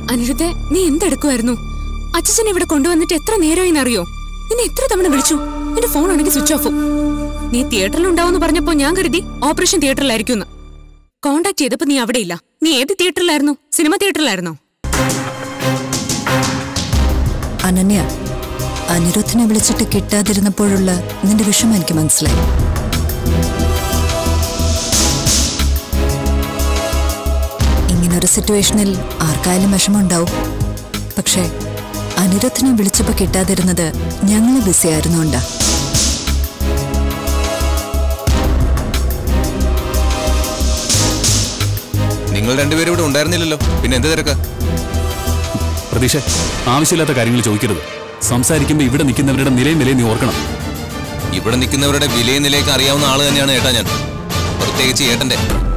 അനിരുദ്ധെ നീ എന്തെടുക്കുമായിരുന്നു അച്ഛൻ ഇവിടെ കൊണ്ടുവന്നിട്ട് എത്ര നേരമായി അറിയോ നിന്നെ എത്ര തവണ വിളിച്ചു നിന്റെ ഫോൺ ആണെങ്കിൽ സ്വിച്ച് ഓഫും നീ തിയേറ്ററിൽ ഉണ്ടാവുമെന്ന് പറഞ്ഞപ്പോ ഞാൻ കരുതി ഓപ്പറേഷൻ തിയേറ്ററിലായിരിക്കും കോണ്ടാക്ട് ചെയ്തപ്പോ നീ അവിടെ ഇല്ല നീ ഏത് തിയേറ്ററിലായിരുന്നു സിനിമ തിയേറ്ററിലായിരുന്നോ അനന്യ അനിരുദ്ധിനെ വിളിച്ചിട്ട് കിട്ടാതിരുന്നപ്പോഴുള്ള നിന്റെ വിഷമം എനിക്ക് മനസ്സിലായി ഇങ്ങനൊരു സിറ്റുവേഷനിൽ ആർക്കായാലും വിഷമം ഉണ്ടാവും പക്ഷേ അനിരുദ്ധിനെ വിളിച്ചപ്പോ കിട്ടാതിരുന്നത് ഞങ്ങൾ ബിസി ആയിരുന്നുകൊണ്ടാ നിങ്ങൾ രണ്ടുപേരും ഇവിടെ ഉണ്ടായിരുന്നില്ലല്ലോ പിന്നെ എന്ത് തിരക്കാ പ്രതീക്ഷ ആവശ്യമില്ലാത്ത കാര്യങ്ങൾ ചോദിക്കരുത് സംസാരിക്കുമ്പോൾ ഇവിടെ നിൽക്കുന്നവരുടെ നിലയും വിലയും നീ ഓർക്കണം ഇവിടെ നിൽക്കുന്നവരുടെ വിലയും നിലയൊക്കെ അറിയാവുന്ന ആള് തന്നെയാണ് ഏട്ടാ ഞാൻ പ്രത്യേകിച്ച് ഏട്ടന്റെ